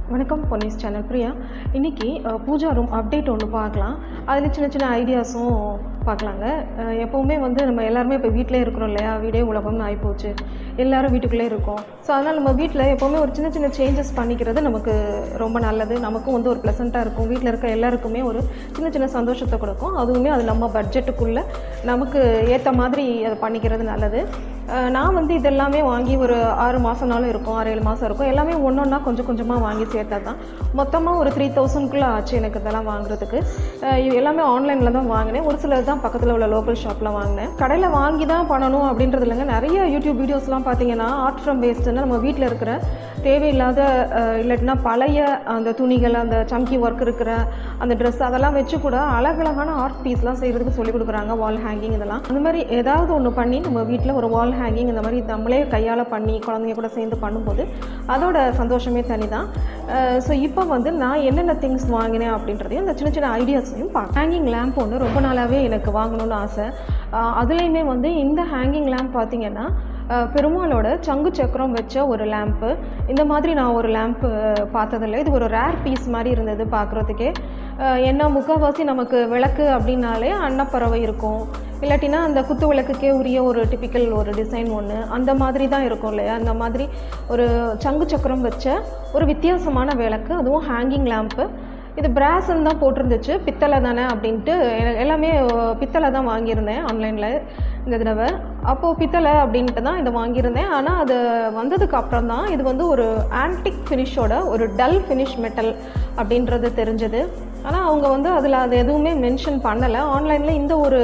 வணக்கம் பொன்னிஸ் சேனல் பிரியா இன்றைக்கி Pooja room update ஒன்று பார்க்கலாம் அதில் சின்ன சின்ன ஐடியாஸும் பார்க்கலாங்க அஹ் எப்போவுமே வந்து நம்ம எல்லாருமே இப்போ வீட்டிலே இருக்கிறோம் இல்லையா வீடே உலகம்னு ஆகிப்போச்சு எல்லாரும் வீட்டுக்குள்ளே இருக்கோம் ஸோ அதனால் நம்ம வீட்டில் எப்போவுமே ஒரு சின்ன சின்ன சேஞ்சஸ் பண்ணிக்கிறது நமக்கு ரொம்ப நல்லது நமக்கும் வந்து ஒரு ப்ளசண்ட்டாக இருக்கும் வீட்டில் இருக்க எல்லாருக்குமே ஒரு சின்ன சின்ன சந்தோஷத்தை கொடுக்கும் அதுவுமே அது நம்ம பட்ஜெட்டுக்குள்ளே நமக்கு ஏற்ற மாதிரி அதை பண்ணிக்கிறது நல்லது அஹ் நான் வந்து இதெல்லாமே வாங்கி ஒரு ஆறு மாதம்னாலும் இருக்கும் ஆறு ஏழு மாதம் இருக்கும் எல்லாமே ஒன்று ஒன்றா கொஞ்சம் கொஞ்சமாக வாங்கி சேர்த்தது தான் மொத்தமாக ஒரு த்ரீ தௌசண்ட்குள்ளே ஆச்சு எனக்கு இதெல்லாம் வாங்குறதுக்கு அஹ் இது எல்லாமே ஆன்லைனில் தான் வாங்கினேன் ஒரு சிலது தான் பக்கத்தில் உள்ள லோக்கல் ஷாப்பில் வாங்கினேன் கடையில் வாங்கி தான் பண்ணணும் அப்படின்றது இல்லைங்க நிறைய யூடியூப் வீடியோஸ்லாம் பார்த்தீங்கன்னா ஆர்ட் ஃப்ரம் வேஸ்ட்டுன்னு நம்ம வீட்டில் இருக்கிற தேவையில்லாத அஹ், இல்லாட்டினா பழைய அந்த துணிகள் அந்த சம்கி ஒர்க் இருக்கிற அந்த ட்ரெஸ் அதெல்லாம் வச்சு கூட அழகழகான ஆர்ட் பீஸ்லாம் செய்கிறதுக்கு சொல்லி கொடுக்குறாங்க வால் ஹேங்கிங் இதெல்லாம் அந்த மாதிரி ஏதாவது ஒன்று பண்ணி நம்ம வீட்டில் ஒரு வால் ஹேங்கிங் இந்த மாதிரி நம்மளே கையால் பண்ணி குழந்தைங்க கூட சேர்ந்து பண்ணும்போது அதோட சந்தோஷமே தனி தான் ஸோ இப்போ வந்து நான் என்னென்ன திங்ஸ் வாங்கினேன் அப்படின்றதையும் அந்த சின்ன சின்ன ஐடியாஸையும் பார்க்க ஹேங்கிங் லேம்ப் ஒன்று ரொம்ப நாளாகவே எனக்கு வாங்கணும்னு ஆசை அஹ் அதுலேயுமே வந்து இந்த ஹேங்கிங் லேம்ப் பார்த்தீங்கன்னா அஹ் பெருமாளோட சங்கு சக்கரம் வச்ச ஒரு லேம்ப்பு இந்த மாதிரி நான் ஒரு லேம்ப்பு பார்த்ததில்ல இது ஒரு ரேர் பீஸ் மாதிரி இருந்தது பார்க்குறதுக்கே என்ன முக்கால்வாசி நமக்கு விளக்கு அப்படின்னாலே அன்னப்பறவை இருக்கும் இல்லாட்டினா அந்த குத்து விளக்குக்கே உரிய ஒரு டிப்பிக்கல் ஒரு டிசைன் ஒன்று அந்த மாதிரி தான் இருக்கும் இல்லையா அந்த மாதிரி ஒரு சங்கு சக்கரம் வச்ச ஒரு வித்தியாசமான விளக்கு அதுவும் ஹேங்கிங் லேம்ப்பு இது பிராஸ்ன்னு தான் போட்டிருந்துச்சு பித்தளை தானே அப்படின்ட்டு எ- எல்லாமே அஹ், பித்தளை தான் வாங்கியிருந்தேன் ஆன்லைனில் இந்த தடவை அப்போது பித்தளை அப்படின்ட்டு தான் இதை வாங்கியிருந்தேன் ஆனால் அது வந்ததுக்கு அப்புறம் தான் இது வந்து ஒரு ஆன்டிக் ஃபினிஷோட ஒரு டல் ஃபினிஷ் மெட்டல் அப்படின்றது தெரிஞ்சது ஆனால் அவங்க வந்து அதில் அது எதுவுமே மென்ஷன் பண்ணலை ஆன்லைனில் இந்த ஒரு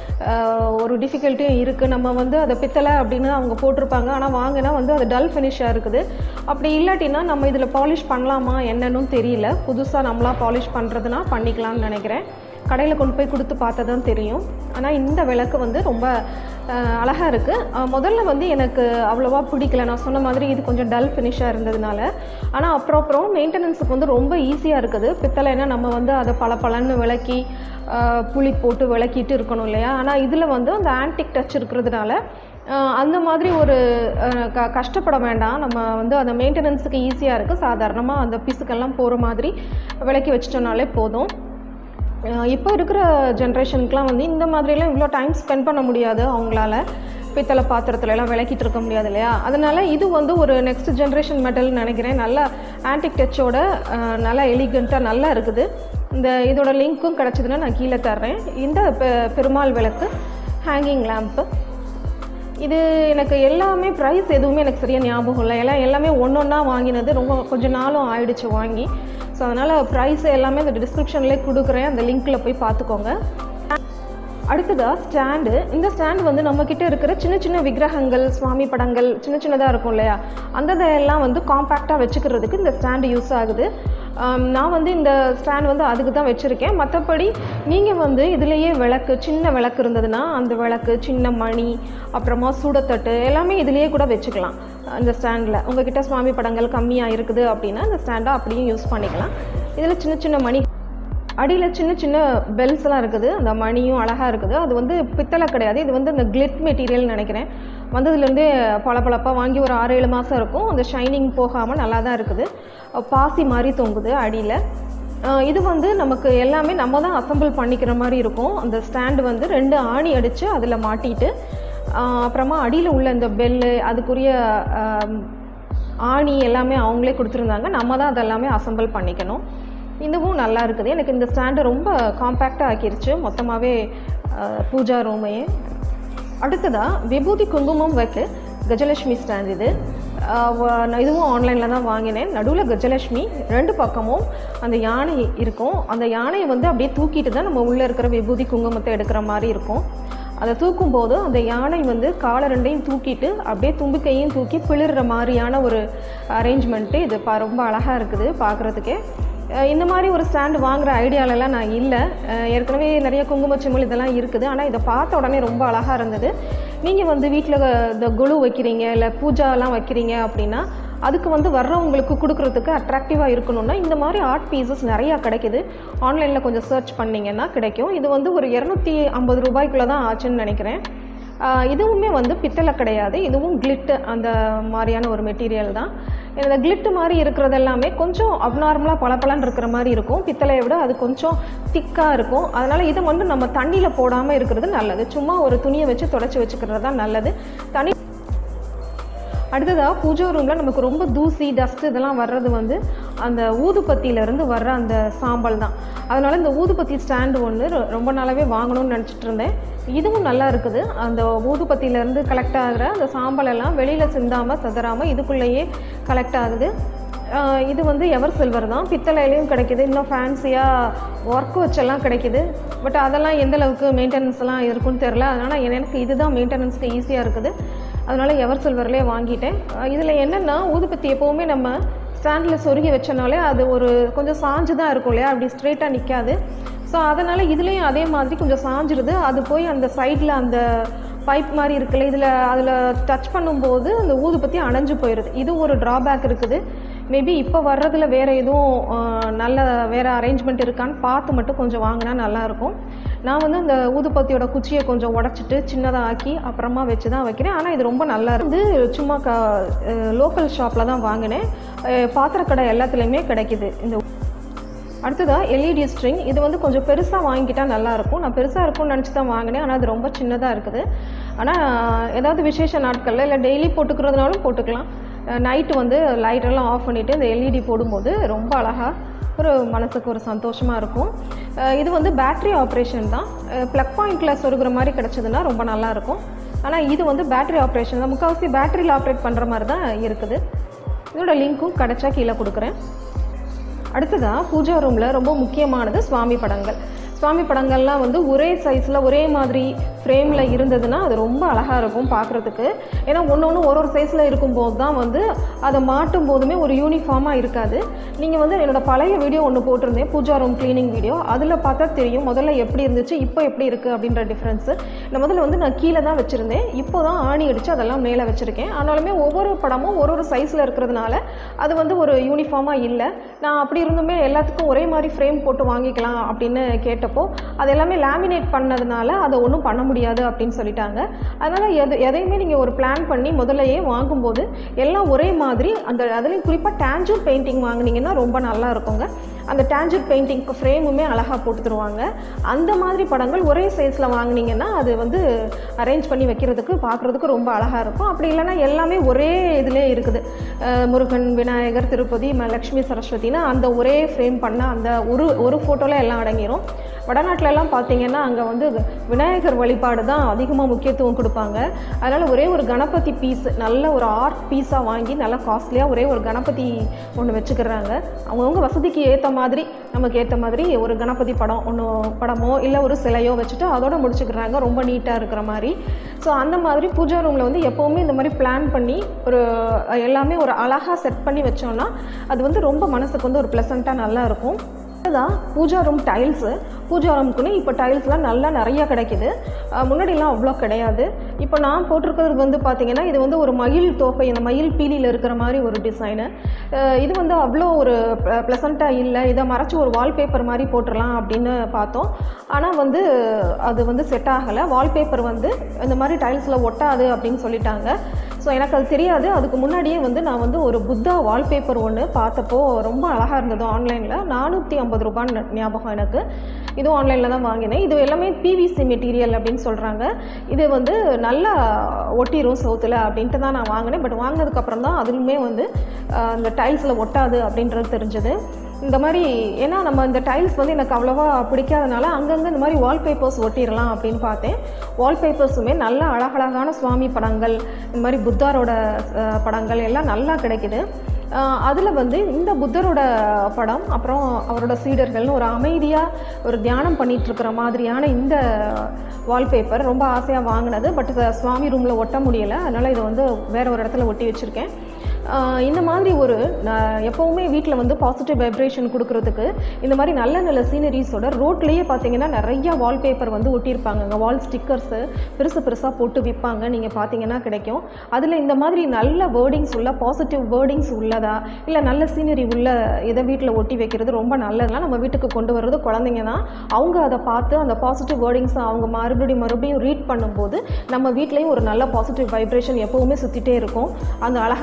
அஹ், ஒரு டிஃபிகல்ட்டியும் இருக்குது நம்ம வந்து அதை பித்தளை அப்படின்னு அவங்க போட்டிருப்பாங்க ஆனால் வாங்கினா வந்து அது டல் ஃபினிஷாக இருக்குது அப்படி இல்லாட்டினா நம்ம இதில் பாலிஷ் பண்ணலாமா என்னன்னு தெரியல புதுசாக நம்மளா பாலிஷ் பண்ணுறதுனா பண்ணிக்கலாம்னு நினைக்கிறேன் கடையில் கொண்டு போய் கொடுத்து பார்த்தா தான் தெரியும் ஆனால் இந்த விளக்கு வந்து ரொம்ப அழகாக இருக்குது முதல்ல வந்து எனக்கு அவ்வளோவா பிடிக்கல நான் சொன்ன மாதிரி இது கொஞ்சம் டல் ஃபினிஷாக இருந்ததுனால ஆனால் அப்புறம் அப்புறம் மெயின்டெனன்ஸுக்கு வந்து ரொம்ப ஈஸியாக இருக்குது பித்தளைனா நம்ம வந்து அதை பல பலன்னு விளக்கி அஹ், புளி போட்டு விளக்கிட்டு இருக்கணும் இல்லையா ஆனால் இதில் வந்து அந்த ஆன்டிக் டச் இருக்கிறதுனால அஹ், அந்த மாதிரி ஒரு அஹ், க கஷ்டப்பட வேண்டாம் நம்ம வந்து அந்த மெயின்டெனன்ஸுக்கு ஈஸியாக இருக்குது சாதாரணமாக அந்த பிசுக்கெல்லாம் போகிற மாதிரி விளக்கி வச்சிட்டோம்னாலே போதும் அஹ் இப்போ இருக்கிற ஜென்ரேஷனுக்குலாம் வந்து இந்த மாதிரிலாம் இவ்வளோ டைம் ஸ்பெண்ட் பண்ண முடியாது அவங்களால பித்தளை பாத்திரத்துல எல்லாம் விளக்கிட்டு இருக்க முடியாது இல்லையா அதனால இது வந்து ஒரு நெக்ஸ்ட் ஜென்ரேஷன் மெட்டல்னு நினைக்கிறேன் நல்லா ஆன்டிக் டச்சோட நல்லா எலிகண்ட்டாக நல்லா இருக்குது இந்த இதோட லிங்க்கும் கிடச்சிதுன்னா நான் கீழே தர்றேன் இந்த பெ- பெருமாள் விளக்கு ஹேங்கிங் லேம்ப்பு இது எனக்கு எல்லாமே ப்ரைஸ் எதுவுமே எனக்கு சரியாக ஞாபகம் இல்லை எல்லாம் எல்லாமே ஒன்று ஒன்றா வாங்கினது ரொம்ப கொஞ்ச நாளும் ஆயிடுச்சு வாங்கி ஸோ அதனால் ப்ரைஸ் எல்லாமே இந்த டிஸ்கிரிப்ஷன்லேயே கொடுக்குறேன் அந்த லிங்க்கில் போய் பார்த்துக்கோங்க அடுத்ததாக ஸ்டாண்டு இந்த ஸ்டாண்டு வந்து நம்மக்கிட்ட இருக்கிற சின்ன சின்ன விக்கிரகங்கள் சுவாமி படங்கள் சின்ன சின்னதாக இருக்கும் இல்லையா அந்த இதெல்லாம் வந்து காம்பேக்டாக வச்சுக்கிறதுக்கு இந்த ஸ்டாண்டு யூஸ் ஆகுது ஆம், நான் வந்து இந்த ஸ்டாண்ட் வந்து அதுக்கு தான் வச்சுருக்கேன் மற்றபடி நீங்கள் வந்து இதுலேயே விளக்கு சின்ன விளக்கு இருந்ததுன்னா அந்த விளக்கு சின்ன மணி அப்புறமா சூடத்தட்டு எல்லாமே இதுலேயே கூட வச்சுக்கலாம் இந்த ஸ்டாண்டில் உங்ககிட்ட சுவாமி படங்கள் கம்மியாக இருக்குது அப்படின்னா இந்த ஸ்டாண்டை அப்படியும் யூஸ் பண்ணிக்கலாம் இதில் சின்ன சின்ன மணி அடியில் சின்ன சின்ன பெல்ஸ்லாம் இருக்குது அந்த மணியும் அழகாக இருக்குது அது வந்து பித்தளை கிடையாது இது வந்து இந்த கிளிட் மெட்டீரியல் நினைக்கிறேன் வந்ததுலேருந்தே பளபளப்பாக வாங்கி ஒரு ஆறு ஏழு மாதம் இருக்கும் அந்த ஷைனிங் போகாமல் நல்லா தான் இருக்குது அஹ் பாசி மாதிரி தொங்குது அடியில் அஹ் இது வந்து நமக்கு எல்லாமே நம்ம தான் அசெம்பிள் பண்ணிக்கிற மாதிரி இருக்கும் அந்த ஸ்டாண்டு வந்து ரெண்டு ஆணி அடித்து அதில் மாட்டிட்டு அஹ் அப்புறமா அடியில் உள்ள இந்த பெல்லு அதுக்குரிய அஹ், ஆணி எல்லாமே அவங்களே கொடுத்துருந்தாங்க நம்ம தான் அதெல்லாமே அசெம்பிள் பண்ணிக்கணும் இதுவும் நல்லா இருக்குது எனக்கு இந்த ஸ்டாண்டு ரொம்ப காம்பேக்டாக ஆக்கிருச்சு மொத்தமாகவே பூஜா ரூமையே அடுத்ததாக விபூதி குங்குமம் வைக்க கஜலட்சுமி ஸ்டாண்ட் இது அஹ் வ- நான் இதுவும் ஆன்லைனில் தான் வாங்கினேன் நடுவில் கஜலட்சுமி ரெண்டு பக்கமும் அந்த யானை இருக்கும் அந்த யானையை வந்து அப்படியே தூக்கிட்டு தான் நம்ம உள்ளே இருக்கிற விபூதி குங்குமத்தை எடுக்கிற மாதிரி இருக்கும் அதை தூக்கும் போது அந்த யானை வந்து காலை ரெண்டையும் தூக்கிட்டு அப்படியே தும்பிக்கையும் தூக்கி பிளிர்ற மாதிரியான ஒரு அரேஞ்ச்மெண்ட்டு இது பா ரொம்ப அழகாக இருக்குது பார்க்குறதுக்கே அஹ் இந்த மாதிரி ஒரு ஸ்டாண்டு வாங்குற ஐடியாலலாம் நான் இல்லை அஹ் ஏற்கனவே நிறைய குங்குமச்சிமல் இதெல்லாம் இருக்குது ஆனால் இதை பார்த்த உடனே ரொம்ப அழகாக இருந்தது நீங்கள் வந்து வீட்டில் இந்த குழு வைக்கிறீங்க இல்லை பூஜாலாம் வைக்கிறீங்க அப்படின்னா அதுக்கு வந்து வர்றவங்களுக்கு கொடுக்குறதுக்கு அட்ராக்டிவாக இருக்கணும்னா இந்த மாதிரி ஆர்ட் பீசஸ் நிறையா கிடைக்குது ஆன்லைனில் கொஞ்சம் சர்ச் பண்ணிங்கன்னா கிடைக்கும் இது வந்து ஒரு இரநூத்தி ஐம்பது ரூபாய்க்குள்ளே தான் ஆச்சுன்னு நினைக்கிறேன் ஆஹ் இதுவுமே வந்து பித்தளை கிடையாது இதுவும் கிளிட்டு அந்த மாதிரியான ஒரு மெட்டீரியல் தான் இந்த கிளிட்டு மாதிரி இருக்கிறது எல்லாமே கொஞ்சம் அப்நார்மலாக பளபளன்னு இருக்கிற மாதிரி இருக்கும் பித்தளையை விட அது கொஞ்சம் திக்காக இருக்கும் அதனால் இதை வந்து நம்ம தண்ணியில் போடாமல் இருக்கிறது நல்லது சும்மா ஒரு துணியை வச்சு தொடச்சி வச்சுக்கிறது தான் நல்லது தனி அடுத்ததாக பூஜை ரூமில் நமக்கு ரொம்ப தூசி டஸ்ட் இதெல்லாம் வர்றது வந்து அந்த ஊதுபத்தியிலேருந்து வர்ற அந்த சாம்பல் தான் அதனால் இந்த ஊதுபத்தி ஸ்டாண்டு ஒன்று ரொ- ரொம்ப நாளாகவே வாங்கணும்னு நினச்சிட்டு இருந்தேன் இதுவும் நல்லா இருக்குது அந்த ஊதுபத்தியிலேருந்து கலெக்ட் ஆகிற அந்த சாம்பல் எல்லாம் வெளியில் சிந்தாமல் சிதறாமல் இதுக்குள்ளேயே கலெக்ட் ஆகுது ஆஹ் இது வந்து எவர் சில்வர் தான் பித்தளையிலையும் கிடைக்குது இன்னும் ஃபேன்சியாக ஒர்க் வச்செல்லாம் கிடைக்குது பட் அதெல்லாம் எந்த அளவுக்கு மெயின்டெனன்ஸ் எல்லாம் இருக்குன்னு தெரில அதனால் எனக்கு இதுதான் மெயின்டெனன்ஸ்க்கு ஈஸியாக இருக்குது அதனால் எவர் சில்வர்லேயே வாங்கிட்டேன் இதில் என்னென்னா ஊதுபத்தி எப்போவுமே நம்ம ஸ்டாண்டில் சொருகி வச்சனாலே அது ஒரு கொஞ்சம் சாஞ்சு தான் இருக்கும் இல்லையா அப்படி ஸ்ட்ரெயிட்டாக நிற்காது ஸோ அதனால் இதுலேயும் அதே மாதிரி கொஞ்சம் சாஞ்சிருது அது போய் அந்த சைடில் அந்த பைப் மாதிரி இருக்குல்ல இதில் அதில் டச் பண்ணும்போது அந்த ஊதுபத்தி அணைஞ்சு போயிடுது இது ஒரு ட்ராபேக் இருக்குது மேபி இப்போ வர்றதுல வேறு எதுவும் ஆஹ், நல்ல வேறு அரேஞ்ச்மெண்ட் இருக்கான்னு பார்த்து மட்டும் கொஞ்சம் வாங்கினா நல்லாயிருக்கும் நான் வந்து அந்த ஊதுபத்தியோட குச்சியை கொஞ்சம் உடச்சிட்டு சின்னதாக ஆக்கி அப்புறமா வச்சு தான் வைக்கிறேன் ஆனால் இது ரொம்ப நல்லா இருந்து சும்மா க லோக்கல் ஷாப்பில் தான் வாங்கினேன் அஹ், பாத்திரக்கடை எல்லாத்துலேயுமே கிடைக்குது இந்த அடுத்ததாக எல்இடி ஸ்ட்ரிங் இது வந்து கொஞ்சம் பெருசாக வாங்கிக்கிட்டா நல்லா இருக்கும் நான் பெருசாக இருக்கும்னு நினச்சி தான் வாங்கினேன் ஆனால் அது ரொம்ப சின்னதாக இருக்குது ஆனால் ஏதாவது விசேஷ நாட்களில் இல்லை டெய்லி போட்டுக்கிறதுனாலும் போட்டுக்கலாம் நைட்டு வந்து லைட்டெல்லாம் ஆஃப் பண்ணிவிட்டு இந்த எல்இடி போடும்போது ரொம்ப அழகாக ஒரு மனசுக்கு ஒரு சந்தோஷமாக இருக்கும் அஹ் இது வந்து பேட்டரி ஆப்ரேஷன் தான் ப்ளக் பாயிண்டில் சொருகிற மாதிரி கிடச்சதுன்னா ரொம்ப நல்லாயிருக்கும் ஆனால் இது வந்து பேட்டரி ஆப்ரேஷன் தான் முக்கால்வாசி பேட்டரியில் ஆப்ரேட் பண்ணுற மாதிரி தான் இருக்குது இதோட லிங்க்கும் கிடைச்சா கீழே கொடுக்குறேன் அடுத்ததாக பூஜா ரூமில் ரொம்ப முக்கியமானது சுவாமி படங்கள் சுவாமி படங்கள்லாம் வந்து ஒரே சைஸில் ஒரே மாதிரி ஃப்ரேமில் இருந்ததுன்னா அது ரொம்ப அழகாக இருக்கும் பார்க்குறதுக்கு ஏன்னா ஒன்று ஒன்று ஒரு ஒரு சைஸில் இருக்கும்போது தான் வந்து அதை மாட்டும் போதுமே ஒரு யூனிஃபார்மாக இருக்காது நீங்கள் வந்து என்னோட பழைய வீடியோ ஒன்று போட்டிருந்தேன் பூஜா ரூம் க்ளீனிங் வீடியோ அதில் பார்த்தா தெரியும் முதல்ல எப்படி இருந்துச்சு இப்போ எப்படி இருக்குது அப்படின்ற டிஃப்ரென்ஸு நான் முதல்ல வந்து நான் கீழே தான் வச்சுருந்தேன் இப்போ தான் ஆணி அடித்து அதெல்லாம் மேலே வச்சுருக்கேன் ஆனாலுமே ஒவ்வொரு படமும் ஒரு ஒரு சைஸில் இருக்கிறதுனால அது வந்து ஒரு யூனிஃபார்மாக இல்லை நான் அப்படி இருந்துமே எல்லாத்துக்கும் ஒரே மாதிரி ஃப்ரேம் போட்டு வாங்கிக்கலாம் அப்படின்னு கேட்டப்போ அது எல்லாமே லேமினேட் பண்ணதுனால அதை ஒன்றும் பண்ண முடியாது அப்படின்னு சொல்லிட்டாங்க அதனால் எது எதையுமே நீங்கள் ஒரு பிளான் பண்ணி முதல்லையே வாங்கும்போது எல்லாம் ஒரே மாதிரி அந்த அதுலேயும் குறிப்பாக டேஞ்சூர் பெயிண்டிங் வாங்குனீங்கன்னா ரொம்ப நல்லா இருக்குங்க அந்த டேஞ்சூர் பெயிண்டிங்க்கு ஃப்ரேமுமே அழகாக போட்டு தருவாங்க அந்த மாதிரி படங்கள் ஒரே சைஸில் வாங்குனீங்கன்னா அது வந்து அரேஞ்ச் பண்ணி வைக்கிறதுக்கு பார்க்குறதுக்கு ரொம்ப அழகாக இருக்கும் அப்படி இல்லைன்னா எல்லாமே ஒரே இதிலே இருக்குது அஹ் முருகன் விநாயகர் திருப்பதி ம- லக்ஷ்மி சரஸ்வதினா அந்த ஒரே ஃப்ரேம் பண்ண அந்த ஒரு ஒரு ஃபோட்டோவில் எல்லாம் அடங்கிரும் வடநாட்டுல எல்லாம் பார்த்தீங்கன்னா அங்கே வந்து விநாயகர் வழிபாடு தான் அதிகமாக முக்கியத்துவம் கொடுப்பாங்க அதனால் ஒரே ஒரு கணபதி பீஸ் நல்ல ஒரு ஆர்ட் பீஸாக வாங்கி நல்லா காஸ்ட்லியாக ஒரே ஒரு கணபதி ஒன்று வச்சுக்கிறாங்க அவங்கவுங்க வசதிக்கு ஏற்ற மாதிரி நமக்கு ஏற்ற மாதிரி ஒரு கணபதி படம் ஒன்று படமோ இல்லை ஒரு சிலையோ வச்சுட்டு அதோட முடிச்சுக்கிறாங்க ரொம்ப நீட்டாக இருக்கிற மாதிரி ஸோ அந்த மாதிரி பூஜா ரூமில் வந்து எப்போவுமே இந்த மாதிரி பிளான் பண்ணி ஒரு அஹ், எல்லாமே ஒரு அழகாக செட் பண்ணி வச்சோம்னா அது வந்து ரொம்ப மனசுக்கு வந்து ஒரு ப்ளசண்ட்டாக நல்லா இருக்கும் அதுதான் பூஜா ரூம் டைல்ஸு பூஜா ரூமுக்குன்னு இப்போ டைல்ஸ்லாம் நல்லா நிறைய கிடைக்குது அஹ் முன்னாடிலாம் அவ்வளோ கிடையாது இப்போ நான் போட்டிருக்கிறது வந்து பார்த்தீங்கன்னா இது வந்து ஒரு மயில் தோகை இந்த மயில் பீலியில் இருக்கிற மாதிரி ஒரு டிசைனு இது வந்து அவ்வளோ ஒரு ப்ளசண்ட்டாக இல்லை இதை மறைச்சி ஒரு வால்பேப்பர் மாதிரி போட்டுடலாம் அப்படின்னு பார்த்தோம் ஆனால் வந்து அது வந்து செட் ஆகலை வால்பேப்பர் வந்து இந்த மாதிரி டைல்ஸில் ஒட்டாது அப்படின்னு சொல்லிட்டாங்க ஸோ எனக்கு அது தெரியாது அதுக்கு முன்னாடியே வந்து நான் வந்து ஒரு புத்தா வால்பேப்பர் ஒன்று பார்த்தப்போ ரொம்ப அழகாக இருந்தது ஆன்லைனில் நானூற்றி ஐம்பது ரூபான்னு ஞாபகம் எனக்கு இதுவும் ஆன்லைனில் தான் வாங்கினேன் இது எல்லாமே பிவிசி மெட்டீரியல் அப்படின்னு சொல்கிறாங்க இது வந்து நல்லா ஒட்டிரும் சவுத்தில் அப்படின்ட்டு தான் நான் வாங்கினேன் பட் வாங்கினதுக்கப்புறம் தான் அதுலுமே வந்து அஹ், இந்த டைல்ஸில் ஒட்டாது அப்படின்றது தெரிஞ்சது இந்த மாதிரி ஏன்னா நம்ம இந்த டைல்ஸ் வந்து எனக்கு அவ்வளோவா பிடிக்காதனால அங்கங்கே இந்த மாதிரி வால்பேப்பர்ஸ் ஒட்டிடலாம் அப்படின்னு பார்த்தேன் வால்பேப்பர்ஸுமே நல்ல அழகழகான சுவாமி படங்கள் இந்த மாதிரி புத்தாரோட அஹ், படங்கள் எல்லாம் நல்லா கிடைக்குது அதில் வந்து இந்த புத்தரோட படம் அப்புறம் அவரோட சீடர்கள்னு ஒரு அமைதியாக ஒரு தியானம் பண்ணிட்டு இருக்கிற மாதிரியான இந்த வால்பேப்பர் ரொம்ப ஆசையாக வாங்கினது பட் சுவாமி ரூமில் ஒட்ட முடியலை அதனால் இதை வந்து வேற ஒரு இடத்துல ஒட்டி வச்சுருக்கேன் ஆஹ் இந்த மாதிரி ஒரு நான் எப்போவுமே வீட்டில் வந்து பாசிட்டிவ் வைப்ரேஷன் கொடுக்கறதுக்கு இந்த மாதிரி நல்ல நல்ல சீனரிஸோட ரோட்லேயே பார்த்தீங்கன்னா நிறைய வால்பேப்பர் வந்து ஒட்டியிருப்பாங்க வால் ஸ்டிக்கர்ஸு பெருசு பெருசாக போட்டு விற்பாங்க நீங்கள் பார்த்தீங்கன்னா கிடைக்கும் அதில் இந்த மாதிரி நல்ல வேர்டிங்ஸ் உள்ள பாசிட்டிவ் வேர்டிங்ஸ் உள்ளதா இல்லை நல்ல சீனரி உள்ள இதை வீட்டில் ஒட்டி வைக்கிறது ரொம்ப நல்லதுலாம் நம்ம வீட்டுக்கு கொண்டு வர்றது குழந்தைங்க தான் அவங்க அதை பார்த்து அந்த பாசிட்டிவ் வேர்டிங்ஸை அவங்க மறுபடியும் மறுபடியும் ரீட் பண்ணும்போது நம்ம வீட்லேயும் ஒரு நல்ல பாசிட்டிவ் வைப்ரேஷன் எப்போவுமே சுற்றிட்டே இருக்கும் அந்த அழகான சீனரிஸ்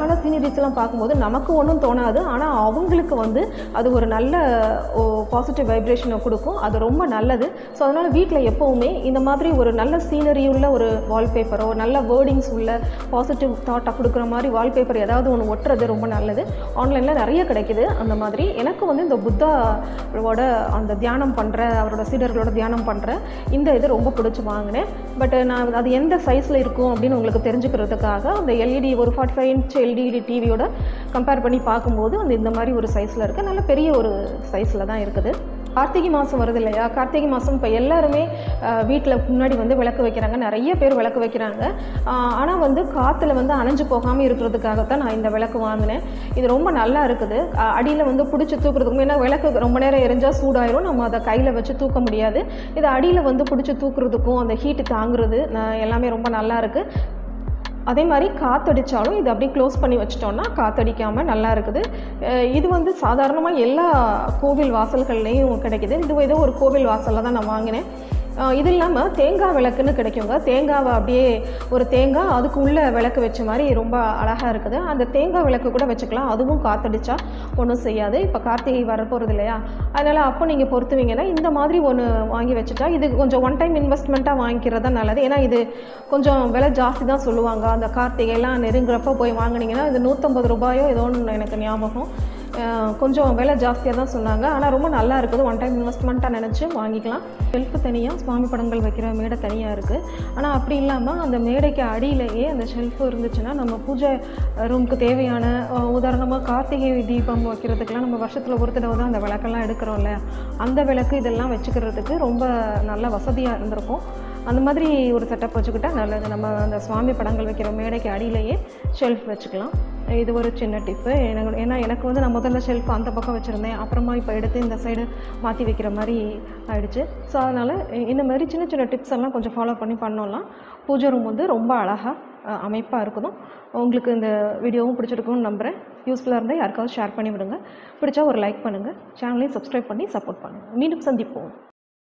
ரெமிடிஸ்லாம் பார்க்கும்போது நமக்கு ஒன்றும் தோணாது ஆனால் அவங்களுக்கு வந்து அது ஒரு நல்ல பாசிட்டிவ் வைப்ரேஷனை கொடுக்கும் அது ரொம்ப நல்லது ஸோ அதனால் வீட்டில் எப்போவுமே இந்த மாதிரி ஒரு நல்ல சீனரி உள்ள ஒரு வால்பேப்பரோ நல்ல வேர்டிங்ஸ் உள்ள பாசிட்டிவ் தாட்டை கொடுக்குற மாதிரி வால்பேப்பர் ஏதாவது ஒன்று ஒட்டுறது ரொம்ப நல்லது ஆன்லைனில் நிறைய கிடைக்குது அந்த மாதிரி எனக்கு வந்து இந்த புத்தாவோட அந்த தியானம் பண்ணுற அவரோட சீடர்களோட தியானம் பண்ணுற இந்த இது ரொம்ப பிடிச்சி வாங்கினேன் பட் நான் அது எந்த சைஸில் இருக்கும் அப்படின்னு உங்களுக்கு தெரிஞ்சுக்கிறதுக்காக அந்த எல்இடி ஒரு ஃபார்ட்டி ஃபைவ் இன்ச் எல்இடி டிவியோட கம்பேர் பண்ணி பார்க்கும்போது அந்த இந்த மாதிரி ஒரு சைஸில் இருக்குது நல்ல பெரிய ஒரு சைஸில் தான் இருக்குது கார்த்திகை மாதம் வருது இல்லையா கார்த்திகை மாதம் இப்போ எல்லாருமே வீட்டில் முன்னாடி வந்து விளக்கு வைக்கிறாங்க நிறைய பேர் விளக்கு வைக்கிறாங்க ஆனால் வந்து காற்றுல வந்து அணைஞ்சு போகாமல் இருக்கிறதுக்காகத்தான் நான் இந்த விளக்கு வாங்கினேன் இது ரொம்ப நல்லா இருக்குது அடியில் வந்து பிடிச்சி தூக்குறதுக்கு ஏன்னா விளக்கு ரொம்ப நேரம் எரிஞ்சால் சூடாயிரும் நம்ம அதை கையில் வச்சு தூக்க முடியாது இது அடியில் வந்து பிடிச்சி தூக்குறதுக்கும் அந்த ஹீட்டு தாங்குறது நான் எல்லாமே ரொம்ப நல்லா இருக்குது அதே மாதிரி காற்றடிச்சாலும் இது அப்படியே க்ளோஸ் பண்ணி வச்சிட்டோம்னா காற்றடிக்காமல் நல்லா இருக்குது அஹ் இது வந்து சாதாரணமாக எல்லா கோவில் வாசல்கள்லேயும் கிடைக்குது இது ஏதோ ஒரு கோவில் வாசலில் தான் நான் வாங்கினேன் அஹ் இது இல்லாமல் தேங்காய் விளக்குன்னு கிடைக்குங்க தேங்காவை அப்படியே ஒரு தேங்காய் அதுக்கு உள்ள விளக்கு வச்ச மாதிரி ரொம்ப அழகாக இருக்குது அந்த தேங்காய் விளக்கு கூட வச்சுக்கலாம் அதுவும் காற்றடிச்சா ஒன்றும் செய்யாது இப்போ கார்த்திகை வரப்போகிறது இல்லையா அதனால் அப்போ நீங்கள் பொறுத்துவீங்கன்னா இந்த மாதிரி ஒன்று வாங்கி வச்சுட்டா இது கொஞ்சம் ஒன் டைம் இன்வெஸ்ட்மெண்ட்டாக வாங்கிக்கிறது தான் நல்லது ஏன்னா இது கொஞ்சம் விலை ஜாஸ்தி தான் சொல்லுவாங்க அந்த கார்த்திகைலாம் நெருங்குறப்ப போய் வாங்குனீங்கன்னா இது நூற்றம்பது ரூபாயோ ஏதோ ஒன்று எனக்கு ஞாபகம் அஹ் கொஞ்சம் விலை ஜாஸ்தியாக தான் சொன்னாங்க ஆனால் ரொம்ப நல்லா இருக்குது ஒன் டைம் இன்வெஸ்ட்மெண்ட்டாக நினச்சி வாங்கிக்கலாம் ஷெல்ஃபு தனியாக சுவாமி படங்கள் வைக்கிற மேடை தனியாக இருக்குது ஆனால் அப்படி இல்லாமல் அந்த மேடைக்கு அடியிலேயே அந்த ஷெல்ஃபு இருந்துச்சுன்னா நம்ம பூஜை ரூமுக்கு தேவையான அஹ் உதாரணமாக கார்த்திகை தீபம் வைக்கிறதுக்கெலாம் நம்ம வருஷத்தில் ஒரு தடவை தான் அந்த விளக்கெல்லாம் எடுக்கிறோம்ல அந்த விளக்கு இதெல்லாம் வச்சுக்கிறதுக்கு ரொம்ப நல்ல வசதியாக இருந்திருக்கும் அந்த மாதிரி ஒரு செட்டப் வச்சுக்கிட்டா நல்லது நம்ம அந்த சுவாமி படங்கள் வைக்கிற மேடைக்கு அடியிலேயே ஷெல்ஃப் வச்சுக்கலாம் இது ஒரு சின்ன டிப்பு எனக்கு ஏன்னா எனக்கு வந்து நான் முதல்ல ஷெல்ஃப் அந்த பக்கம் வச்சுருந்தேன் அப்புறமா இப்போ எடுத்து இந்த சைடு மாற்றி வைக்கிற மாதிரி ஆயிடுச்சு ஸோ அதனால் இந்த மாதிரி சின்ன சின்ன டிப்ஸ் எல்லாம் கொஞ்சம் ஃபாலோ பண்ணி பண்ணோம்னா பூஜை ரூம் வந்து ரொம்ப அழகாக அமைப்பாக இருக்கணும் உங்களுக்கு இந்த வீடியோவும் பிடிச்சிருக்கும்னு நம்புகிறேன் யூஸ்ஃபுல்லாக இருந்தால் யாருக்காவது ஷேர் பண்ணி விடுங்க பிடிச்சா ஒரு லைக் பண்ணுங்கள் சேனலையும் சப்ஸ்கிரைப் பண்ணி சப்போர்ட் பண்ணுங்கள் மீண்டும் சந்திப்போம்